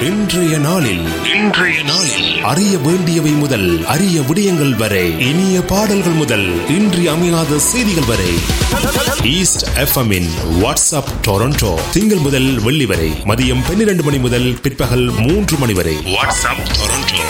இன்றைய நாளில் இன்றைய நாளில் அறிய வேண்டியவை முதல் அரிய விடயங்கள் வரை இனிய பாடல்கள் முதல் இன்றி அமையாத செய்திகள் வரை ஈஸ்ட் எஃப்எம்மின் வாட்ஸ்அப் டொரண்டோ திங்கள் முதல் வெள்ளி வரை மதியம் பன்னிரண்டு மணி முதல் பிற்பகல் மூன்று மணி வரை வாட்ஸ்அப் டொரண்டோ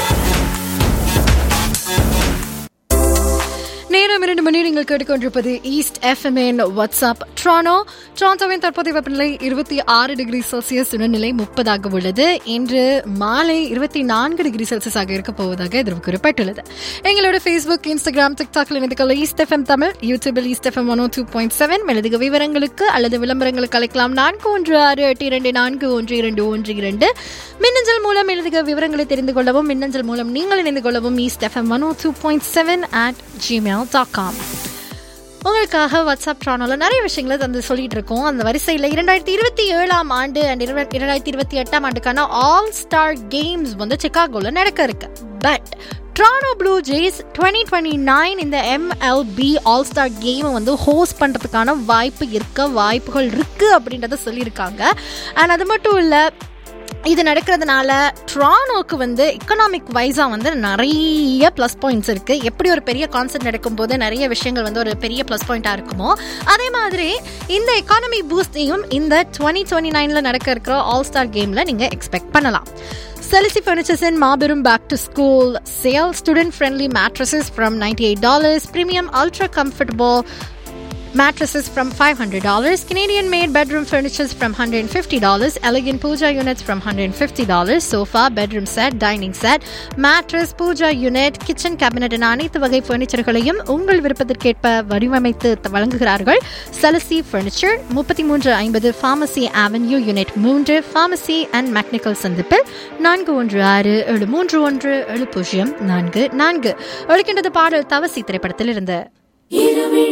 நேரம் இரண்டு மணி நீங்கள் கேட்டுக்கொண்டிருப்பது ஈஸ்ட் எஃப்எம்என் வாட்ஸ்அப் ட்ரானோ ட்ரான்டோவின் தற்போதைய வெப்பநிலை இருபத்தி ஆறு டிகிரி செல்சியஸ் உடல்நிலை முப்பதாக உள்ளது இன்று மாலை இருபத்தி நான்கு டிகிரி செல்சியஸாக இருக்க போவதாக எதிர்ப்பு கூறப்பட்டுள்ளது எங்களோட ஃபேஸ்புக் இன்ஸ்டாகிராம் டிக்டாக்ல இணைந்துக்கொள்ள ஈஸ்ட் எஃப்எம் தமிழ் யூடியூபில் east FM one two point seven மேலதிக விவரங்களுக்கு அல்லது விளம்பரங்களுக்கு அழைக்கலாம் நான்கு ஒன்று ஆறு எட்டு இரண்டு நான்கு ஒன்று இரண்டு ஒன்று இரண்டு மின்னஞ்சல் மூலம் மேலதிக விவரங்களை தெரிந்து கொள்ளவும் மின்னஞ்சல் மூலம் நீங்கள் இணைந்து கொள்ளவும் east FM one two point seven at Gmail dot com உங்களுக்காக வாட்ஸ்அப் ட்ரானோல நிறைய விஷயங்களை தந்து சொல்லிட்டு இருக்கோம் அந்த வரிசையில் இரண்டாயிரத்தி இருபத்தி ஏழாம் ஆண்டு அண்ட் இரண்டாயிரத்தி இருபத்தி எட்டாம் ஆண்டுக்கான ஆல் ஸ்டார் கேம்ஸ் வந்து சிகாகோல நடக்க இருக்கு but Toronto blue Jays twenty twenty nine இந்த எம்எல்பி ஆல் ஸ்டார் கேமை வந்து ஹோஸ்ட் பண்ணுறதுக்கான வாய்ப்பு இருக்க வாய்ப்புகள் இருக்குது அப்படின்றத சொல்லியிருக்காங்க அண்ட் அது மட்டும் இல்லை இது நடக்கிறதுனால ட்ரானோக்கு வந்து எக்கனாமிக் வைஸாக வந்து நிறைய ப்ளஸ் பாயிண்ட்ஸ் இருக்குது எப்படி ஒரு பெரிய கான்செர்ட் நடக்கும்போது நிறைய விஷயங்கள் வந்து ஒரு பெரிய ப்ளஸ் பாயிண்ட்டாக இருக்குமோ அதே மாதிரி இந்த எக்கானமி பூஸ்டையும் இந்த டுவெண்ட்டி டுவெண்ட்டி நைனில் நடக்க இருக்கிற ஆல் ஸ்டார் கேமில் நீங்கள் எக்ஸ்பெக்ட் பண்ணலாம் Celici Furnitures in Marburum Back to School sale student friendly mattresses from $98, premium ultra comfortable mattresses from $500, Canadian made bedroom furnitures from $150, elegant puja units from $150, sofa, bedroom set, dining set, mattress, puja unit, kitchen cabinet என அனைத்து வகை ஃபர்னிச்சர்களையும் உங்கள் விருப்பத்திற்கேற்ப வடிவமைத்து த- வழங்குகிறார்கள் சலசி furniture முப்பத்தி மூன்று ஐம்பது pharmacy avenue unit மூன்று ஃபார்மசி அண்ட் மெக்னிக்கல் சந்திப்பில் நான்கு ஒன்று ஆறு ஏழு மூன்று ஒன்று ஏழு பூஜ்ஜியம் நான்கு நான்கு ஒழிக்கின்றது பாடல் தவசி திரைப்படத்தில் இருந்து